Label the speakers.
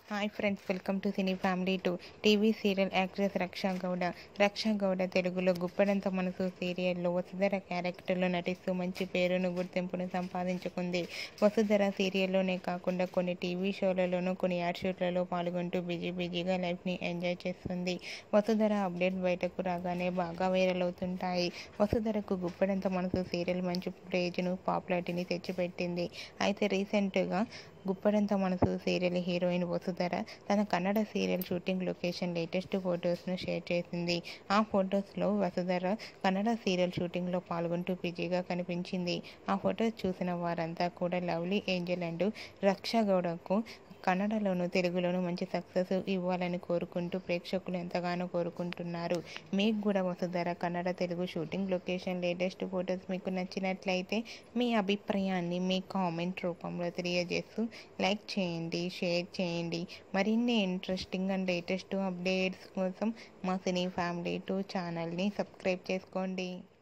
Speaker 1: hi friends welcome to cine family two TV serial actress Raksha Gowda Raksha Gowda తెలుగులో గుప్పడంత మనసు సీరియల్లో వసుధర క్యారెక్టర్లో నటిస్తూ మంచి పేరును గుర్తింపును సంపాదించుకుంది వసుధర సీరియల్లోనే కాకుండా కొన్ని టీవీ షోలలోనూ కొన్ని యాడ్ షూట్లలో పాల్గొంటూ బిజీ బిజీగా లైఫ్ని ఎంజాయ్ చేస్తుంది వసుధర అప్డేట్ బయటకు రాగానే బాగా వైరల్ అవుతుంటాయి వసుధరకు గుప్పడంత మనసు సీరియల్ మంచి ప్రేజ్ను పాపులారిటీని తెచ్చిపెట్టింది అయితే రీసెంట్గా గుప్పడంత మనసు సీరియల్ హీరోయిన్ వసుధర తన Kannada serial shooting location latest ఫొటోస్ను షేర్ చేసింది ఆ ఫొటోస్లో వసుధర కన్నడ సీరియల్ షూటింగ్లో పాల్గొంటూ బిజీగా కనిపించింది ఆ ఫొటోస్ చూసిన వారంతా కూడా లవ్లీ ఏంజల్ అండ్ రక్షా గౌడకు కన్నడలోను తెలుగులోను మంచి సక్సెస్ ఇవ్వాలని కోరుకుంటూ ప్రేక్షకులు ఎంతగానో కోరుకుంటున్నారు మీకు కూడా Vasudhara Kannada Telugu shooting location latest photos మీకు నచ్చినట్లయితే మీ అభిప్రాయాన్ని మీ కామెంట్ రూపంలో తెలియజేస్తూ లైక్ చేయండి షేర్ చేయండి మరిన్ని ఇంట్రెస్టింగ్ అండ్ లేటెస్ట్ అప్డేట్స్ కోసం మా సినీ ఫ్యామిలీ టూ ఛానల్ని సబ్స్క్రైబ్ చేసుకోండి